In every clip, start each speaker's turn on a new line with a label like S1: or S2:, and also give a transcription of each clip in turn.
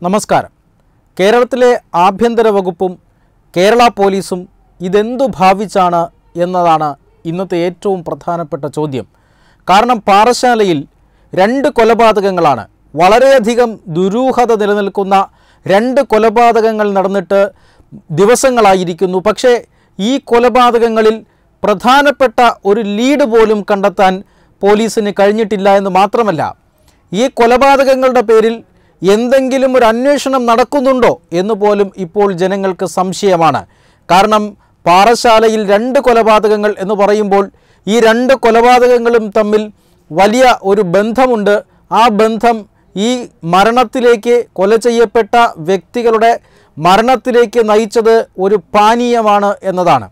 S1: നമസ്കാരം കേരളത്തിലെ ആഭ്യന്തര വകുപ്പും കേരള പോലീസും ഇതെന്തു ഭാവിച്ചാണ് എന്നതാണ് ഇന്നത്തെ ഏറ്റവും പ്രധാനപ്പെട്ട ചോദ്യം കാരണം പാറശാലയിൽ രണ്ട് കൊലപാതകങ്ങളാണ് വളരെയധികം ദുരൂഹത നിലനിൽക്കുന്ന രണ്ട് കൊലപാതകങ്ങൾ നടന്നിട്ട് ദിവസങ്ങളായിരിക്കുന്നു പക്ഷേ ഈ കൊലപാതകങ്ങളിൽ പ്രധാനപ്പെട്ട ഒരു ലീഡ് പോലും കണ്ടെത്താൻ പോലീസിന് കഴിഞ്ഞിട്ടില്ല എന്ന് മാത്രമല്ല ഈ കൊലപാതകങ്ങളുടെ പേരിൽ എന്തെങ്കിലും ഒരു അന്വേഷണം നടക്കുന്നുണ്ടോ എന്ന് പോലും ഇപ്പോൾ ജനങ്ങൾക്ക് സംശയമാണ് കാരണം പാറശാലയിൽ രണ്ട് കൊലപാതകങ്ങൾ എന്ന് പറയുമ്പോൾ ഈ രണ്ട് കൊലപാതകങ്ങളും തമ്മിൽ വലിയ ഒരു ബന്ധമുണ്ട് ആ ബന്ധം ഈ മരണത്തിലേക്ക് കൊല ചെയ്യപ്പെട്ട വ്യക്തികളുടെ മരണത്തിലേക്ക് നയിച്ചത് ഒരു പാനീയമാണ് എന്നതാണ്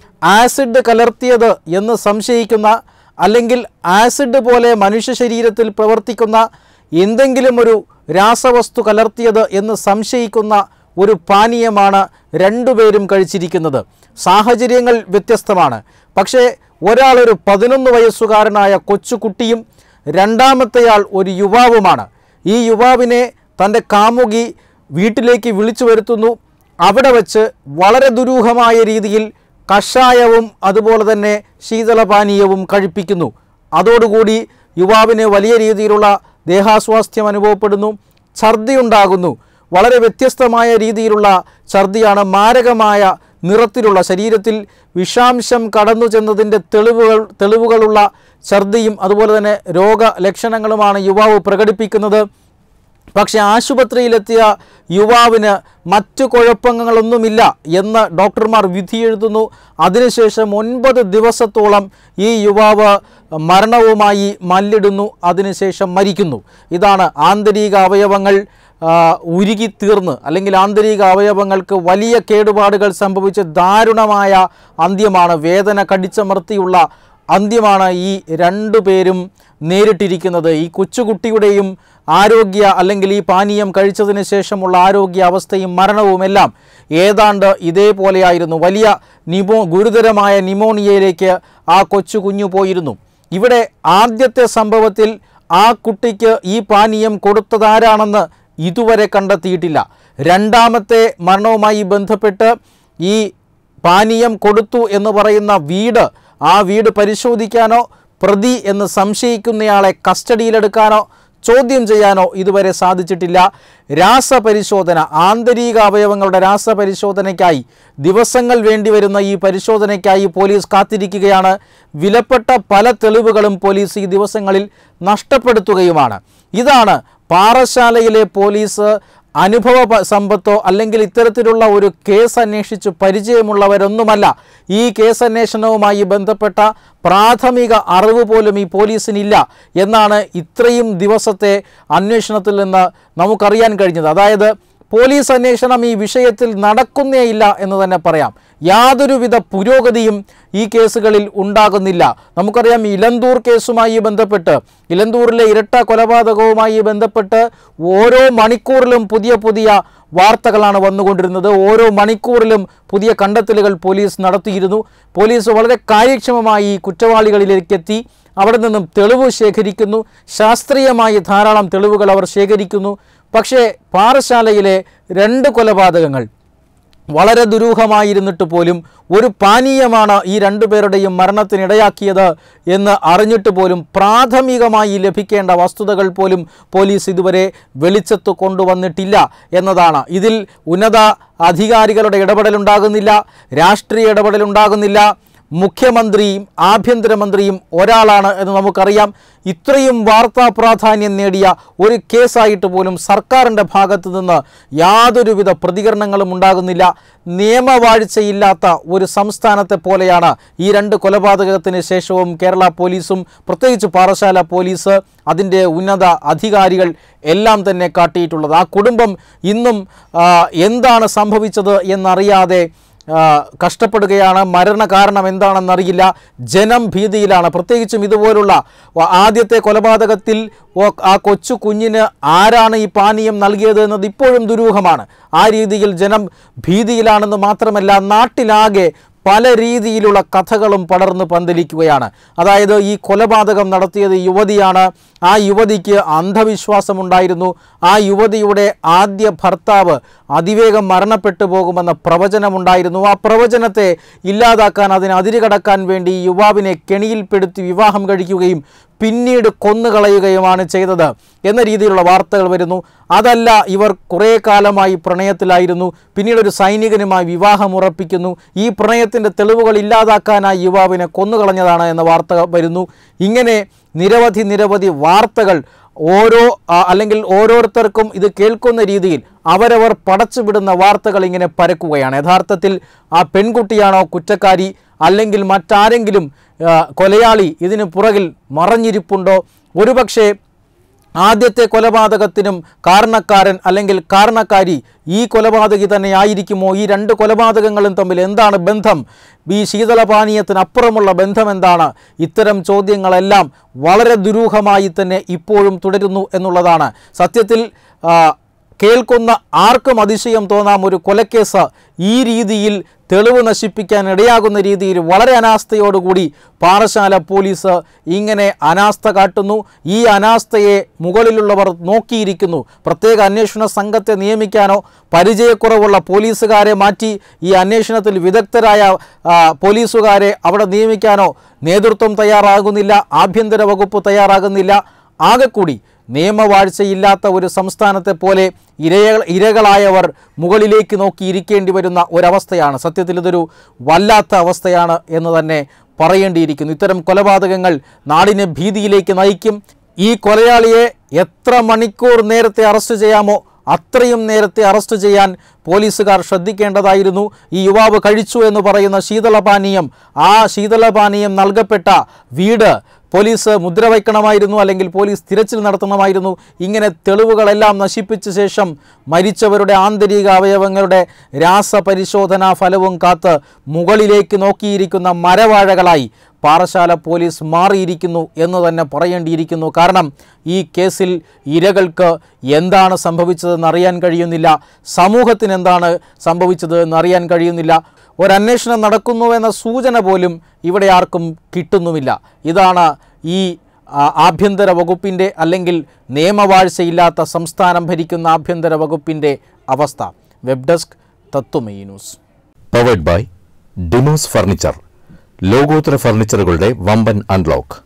S1: ആസിഡ് കലർത്തിയത് എന്ന് സംശയിക്കുന്ന അല്ലെങ്കിൽ ആസിഡ് പോലെ മനുഷ്യ ശരീരത്തിൽ പ്രവർത്തിക്കുന്ന എന്തെങ്കിലും ഒരു രാസവസ്തു കലർത്തിയത് എന്ന് സംശയിക്കുന്ന ഒരു പാനീയമാണ് രണ്ടുപേരും കഴിച്ചിരിക്കുന്നത് സാഹചര്യങ്ങൾ വ്യത്യസ്തമാണ് പക്ഷേ ഒരാളൊരു പതിനൊന്ന് വയസ്സുകാരനായ കൊച്ചുകുട്ടിയും രണ്ടാമത്തെയാൾ ഒരു യുവാവുമാണ് ഈ യുവാവിനെ തൻ്റെ കാമുകി വീട്ടിലേക്ക് വിളിച്ചു വരുത്തുന്നു അവിടെ വച്ച് വളരെ ദുരൂഹമായ രീതിയിൽ കഷായവും അതുപോലെ തന്നെ ശീതളപാനീയവും കഴിപ്പിക്കുന്നു അതോടുകൂടി യുവാവിന് വലിയ രീതിയിലുള്ള ദേഹാസ്വാസ്ഥ്യം അനുഭവപ്പെടുന്നു ഛർദി ഉണ്ടാകുന്നു വളരെ വ്യത്യസ്തമായ രീതിയിലുള്ള ഛർദിയാണ് മാരകമായ നിറത്തിലുള്ള ശരീരത്തിൽ വിഷാംശം കടന്നു ചെന്നതിൻ്റെ തെളിവുകൾ തെളിവുകളുള്ള ഛർദിയും അതുപോലെ തന്നെ രോഗലക്ഷണങ്ങളുമാണ് യുവാവ് പ്രകടിപ്പിക്കുന്നത് പക്ഷേ ആശുപത്രിയിലെത്തിയ യുവാവിന് മറ്റു കുഴപ്പങ്ങളൊന്നുമില്ല എന്ന് ഡോക്ടർമാർ വിധിയെഴുതുന്നു അതിനുശേഷം ഒൻപത് ദിവസത്തോളം ഈ യുവാവ് മരണവുമായി മല്ലിടുന്നു അതിനുശേഷം മരിക്കുന്നു ഇതാണ് ആന്തരിക അവയവങ്ങൾ ആ, ഉരുകിത്തീർന്ന് അല്ലെങ്കിൽ ആന്തരിക അവയവങ്ങൾക്ക് വലിയ കേടുപാടുകൾ സംഭവിച്ച് ദാരുണമായ അന്ത്യമാണ് വേദന കടിച്ചമർത്തിയുള്ള അന്ത്യമാണ് ഈ രണ്ടു പേരും നേരിട്ടിരിക്കുന്നത് ഈ കൊച്ചുകുട്ടിയുടെയും ആരോഗ്യ അല്ലെങ്കിൽ ഈ പാനീയം കഴിച്ചതിന് ശേഷമുള്ള ആരോഗ്യ അവസ്ഥയും മരണവുമെല്ലാം ഏതാണ്ട് ഇതേപോലെയായിരുന്നു വലിയ നിമോ ഗുരുതരമായ നിമോണിയയിലേക്ക് ആ കൊച്ചു കുഞ്ഞു പോയിരുന്നു ഇവിടെ ആദ്യത്തെ സംഭവത്തിൽ ആ കുട്ടിക്ക് ഈ പാനീയം കൊടുത്തതാരാണെന്ന് ഇതുവരെ കണ്ടെത്തിയിട്ടില്ല രണ്ടാമത്തെ മരണവുമായി ബന്ധപ്പെട്ട് ഈ പാനീയം കൊടുത്തു എന്ന് പറയുന്ന വീട് ആ വീട് പരിശോധിക്കാനോ പ്രതി എന്ന് സംശയിക്കുന്നയാളെ കസ്റ്റഡിയിലെടുക്കാനോ ചോദ്യം ചെയ്യാനോ ഇതുവരെ സാധിച്ചിട്ടില്ല രാസപരിശോധന ആന്തരിക അവയവങ്ങളുടെ രാസപരിശോധനയ്ക്കായി ദിവസങ്ങൾ വേണ്ടിവരുന്ന ഈ പരിശോധനയ്ക്കായി പോലീസ് കാത്തിരിക്കുകയാണ് വിലപ്പെട്ട പല തെളിവുകളും പോലീസ് ഈ ദിവസങ്ങളിൽ നഷ്ടപ്പെടുത്തുകയുമാണ് ഇതാണ് പാറശാലയിലെ പോലീസ് അനുഭവ പ- സമ്പത്തോ അല്ലെങ്കിൽ ഇത്തരത്തിലുള്ള ഒരു കേസ് അന്വേഷിച്ച് പരിചയമുള്ളവരൊന്നുമല്ല ഈ കേസ് അന്വേഷണവുമായി ബന്ധപ്പെട്ട പ്രാഥമിക അറിവ് പോലും ഈ പോലീസിനില്ല എന്നാണ് ഇത്രയും ദിവസത്തെ അന്വേഷണത്തിൽ നിന്ന് നമുക്കറിയാൻ കഴിഞ്ഞത് അതായത് പോലീസ് അന്വേഷണം ഈ വിഷയത്തിൽ നടക്കുന്നേയില്ല എന്ന് തന്നെ പറയാം യാതൊരുവിധ പുരോഗതിയും ഈ കേസുകളിൽ ഉണ്ടാകുന്നില്ല നമുക്കറിയാം ഇലന്തൂർ കേസുമായി ബന്ധപ്പെട്ട് ഇലന്തൂരിലെ ഇരട്ട കൊലപാതകവുമായി ബന്ധപ്പെട്ട് ഓരോ മണിക്കൂറിലും പുതിയ പുതിയ വാർത്തകളാണ് വന്നുകൊണ്ടിരുന്നത് ഓരോ മണിക്കൂറിലും പുതിയ കണ്ടെത്തലുകൾ പോലീസ് നടത്തിയിരുന്നു പോലീസ് വളരെ കാര്യക്ഷമമായി ഈ കുറ്റവാളികളിലേക്ക് എത്തി അവിടെ നിന്നും തെളിവ് ശേഖരിക്കുന്നു ശാസ്ത്രീയമായി ധാരാളം തെളിവുകൾ അവർ ശേഖരിക്കുന്നു പക്ഷേ പാറശാലയിലെ രണ്ട് കൊലപാതകങ്ങൾ വളരെ ദുരൂഹമായിരുന്നിട്ട് പോലും ഒരു പാനീയമാണ് ഈ രണ്ടുപേരുടെയും മരണത്തിനിടയാക്കിയത് എന്ന് അറിഞ്ഞിട്ട് പോലും പ്രാഥമികമായി ലഭിക്കേണ്ട വസ്തുതകൾ പോലും പോലീസ് ഇതുവരെ വെളിച്ചത്ത് കൊണ്ടുവന്നിട്ടില്ല എന്നതാണ് ഇതിൽ ഉന്നത അധികാരികളുടെ ഇടപെടലുണ്ടാകുന്നില്ല രാഷ്ട്രീയ ഇടപെടലുണ്ടാകുന്നില്ല മുഖ്യമന്ത്രിയും ആഭ്യന്തരമന്ത്രിയും ഒരാളാണ് എന്ന് നമുക്കറിയാം ഇത്രയും വാർത്താ പ്രാധാന്യം നേടിയ ഒരു കേസായിട്ട് പോലും സർക്കാരിൻ്റെ ഭാഗത്തു നിന്ന് യാതൊരുവിധ പ്രതികരണങ്ങളും ഉണ്ടാകുന്നില്ല നിയമവാഴ്ചയില്ലാത്ത ഒരു സംസ്ഥാനത്തെ പോലെയാണ് ഈ രണ്ട് കൊലപാതകത്തിന് ശേഷവും കേരള പോലീസും പ്രത്യേകിച്ച് പാറശാല പോലീസ് അതിൻ്റെ ഉന്നത അധികാരികൾ എല്ലാം തന്നെ കാട്ടിയിട്ടുള്ളത് ആ കുടുംബം ഇന്നും ആ, എന്താണ് സംഭവിച്ചത് എന്നറിയാതെ ആ, കഷ്ടപ്പെടുകയാണ് മരണകാരണം എന്താണെന്നറിയില്ല ജനം ഭീതിയിലാണ് പ്രത്യേകിച്ചും ഇതുപോലുള്ള വ- ആദ്യത്തെ കൊലപാതകത്തിൽ ഓ- ആ കൊച്ചു കുഞ്ഞിന് ആരാണ് ഈ പാനീയം നൽകിയത് എന്നത് ഇപ്പോഴും ദുരൂഹമാണ് ആ രീതിയിൽ ജനം ഭീതിയിലാണെന്ന് മാത്രമല്ല നാട്ടിലാകെ പല രീതിയിലുള്ള കഥകളും പടർന്ന് പന്തലിക്കുകയാണ് അതായത് ഈ കൊലപാതകം നടത്തിയത് യുവതിയാണ് ആ യുവതിക്ക് അന്ധവിശ്വാസമുണ്ടായിരുന്നു ആ യുവതിയുടെ ആദ്യ ഭർത്താവ് അതിവേഗം മരണപ്പെട്ടു പോകുമെന്ന പ്രവചനമുണ്ടായിരുന്നു ആ പ്രവചനത്തെ ഇല്ലാതാക്കാൻ അതിന് അതിരുകടക്കാൻ വേണ്ടി ഈ യുവാവിനെ കെണിയിൽപ്പെടുത്തി വിവാഹം കഴിക്കുകയും പിന്നീട് കൊന്നുകളയുകയുമാണ് ചെയ്തത് എന്ന രീതിയിലുള്ള വാർത്തകൾ വരുന്നു അതല്ല ഇവർ കുറേ കാലമായി പ്രണയത്തിലായിരുന്നു പിന്നീട് ഒരു സൈനികനുമായി വിവാഹം ഉറപ്പിക്കുന്നു ഈ പ്രണയത്തിൻ്റെ തെളിവുകൾ ഇല്ലാതാക്കാനായി യുവാവിനെ കൊന്നുകളഞ്ഞതാണ് എന്ന വാർത്ത വരുന്നു ഇങ്ങനെ നിരവധി നിരവധി വാർത്തകൾ ഓരോ ആ, അല്ലെങ്കിൽ ഓരോരുത്തർക്കും ഇത് കേൾക്കുന്ന രീതിയിൽ അവരവർ പടച്ചുവിടുന്ന വാർത്തകൾ ഇങ്ങനെ പരക്കുകയാണ് യഥാർത്ഥത്തിൽ ആ പെൺകുട്ടിയാണോ കുറ്റക്കാരി അല്ലെങ്കിൽ മറ്റാരെങ്കിലും ആ, കൊലയാളി ഇതിന് പുറകിൽ മറഞ്ഞിരിപ്പുണ്ടോ ഒരുപക്ഷെ ആദ്യത്തെ കൊലപാതകത്തിനും കാരണക്കാരൻ അല്ലെങ്കിൽ കാരണക്കാരി ഈ കൊലപാതകി തന്നെ ആയിരിക്കുമോ ഈ രണ്ട് കൊലപാതകങ്ങളും തമ്മിൽ എന്താണ് ബന്ധം ഈ ശീതളപാനീയത്തിനപ്പുറമുള്ള ബന്ധം എന്താണ് ഇത്തരം ചോദ്യങ്ങളെല്ലാം വളരെ ദുരൂഹമായി തന്നെ ഇപ്പോഴും തുടരുന്നു എന്നുള്ളതാണ് സത്യത്തിൽ ആ, കേൾക്കുന്ന ആർക്കും അതിശയം തോന്നാം ഒരു കൊലക്കേസ് ഈ രീതിയിൽ തെളിവ് നശിപ്പിക്കാൻ ഇടയാകുന്ന രീതിയിൽ വളരെ അനാസ്ഥയോടുകൂടി പാറശാല പോലീസ് ഇങ്ങനെ അനാസ്ഥ കാട്ടുന്നു ഈ അനാസ്ഥയെ മുകളിലുള്ളവർ നോക്കിയിരിക്കുന്നു പ്രത്യേക അന്വേഷണ സംഘത്തെ നിയമിക്കാനോ പരിചയക്കുറവുള്ള പോലീസുകാരെ മാറ്റി ഈ അന്വേഷണത്തിൽ വിദഗ്ധരായ ആ, പോലീസുകാരെ അവിടെ നിയമിക്കാനോ നേതൃത്വം തയ്യാറാകുന്നില്ല ആഭ്യന്തര വകുപ്പ് തയ്യാറാകുന്നില്ല ആകെക്കൂടി നിയമവാഴ്ചയില്ലാത്ത ഒരു സംസ്ഥാനത്തെ പോലെ ഇരകൾ ഇരകളായവർ മുകളിലേക്ക് നോക്കി ഇരിക്കേണ്ടി വരുന്ന ഒരവസ്ഥയാണ് സത്യത്തിൽ ഇതൊരു വല്ലാത്ത അവസ്ഥയാണ് എന്ന് തന്നെ പറയേണ്ടിയിരിക്കുന്നു ഇത്തരം കൊലപാതകങ്ങൾ നാടിനെ ഭീതിയിലേക്ക് നയിക്കും ഈ കൊലയാളിയെ എത്ര മണിക്കൂർ നേരത്തെ അറസ്റ്റ് ചെയ്യാമോ അത്രയും നേരത്തെ അറസ്റ്റ് ചെയ്യാൻ പോലീസുകാർ ശ്രദ്ധിക്കേണ്ടതായിരുന്നു ഈ യുവാവ് കഴിച്ചു എന്ന് പറയുന്ന ശീതളപാനീയം ആ ശീതളപാനീയം നൽകപ്പെട്ട വീട് പോലീസ് മുദ്രവയ്ക്കണമായിരുന്നു അല്ലെങ്കിൽ പോലീസ് തിരച്ചിൽ നടത്തണമായിരുന്നു ഇങ്ങനെ തെളിവുകളെല്ലാം നശിപ്പിച്ച ശേഷം മരിച്ചവരുടെ ആന്തരിക അവയവങ്ങളുടെ രാസപരിശോധനാ ഫലവും കാത്ത് മുകളിലേക്ക് നോക്കിയിരിക്കുന്ന മരവാഴകളായി പാറശാല പോലീസ് മാറിയിരിക്കുന്നു എന്ന് തന്നെ പറയേണ്ടിയിരിക്കുന്നു കാരണം ഈ കേസിൽ ഇരകൾക്ക് എന്താണ് സംഭവിച്ചതെന്ന് അറിയാൻ കഴിയുന്നില്ല സമൂഹത്തിന് എന്താണ് സംഭവിച്ചത് എന്നറിയാൻ കഴിയുന്നില്ല ഒരന്വേഷണം നടക്കുന്നുവെന്ന സൂചന പോലും ഇവിടെ ആർക്കും കിട്ടുന്നുമില്ല ഇതാണ് ഈ ആ, ആഭ്യന്തര വകുപ്പിൻ്റെ അല്ലെങ്കിൽ നിയമവാഴ്ചയില്ലാത്ത സംസ്ഥാനം ഭരിക്കുന്ന ആഭ്യന്തര വകുപ്പിൻ്റെ അവസ്ഥ web desk Tatwamayi news
S2: powered by Demos furniture ലോകോത്തര ഫർണിച്ചറുകളുടെ വമ്പൻ അൺലോക്ക്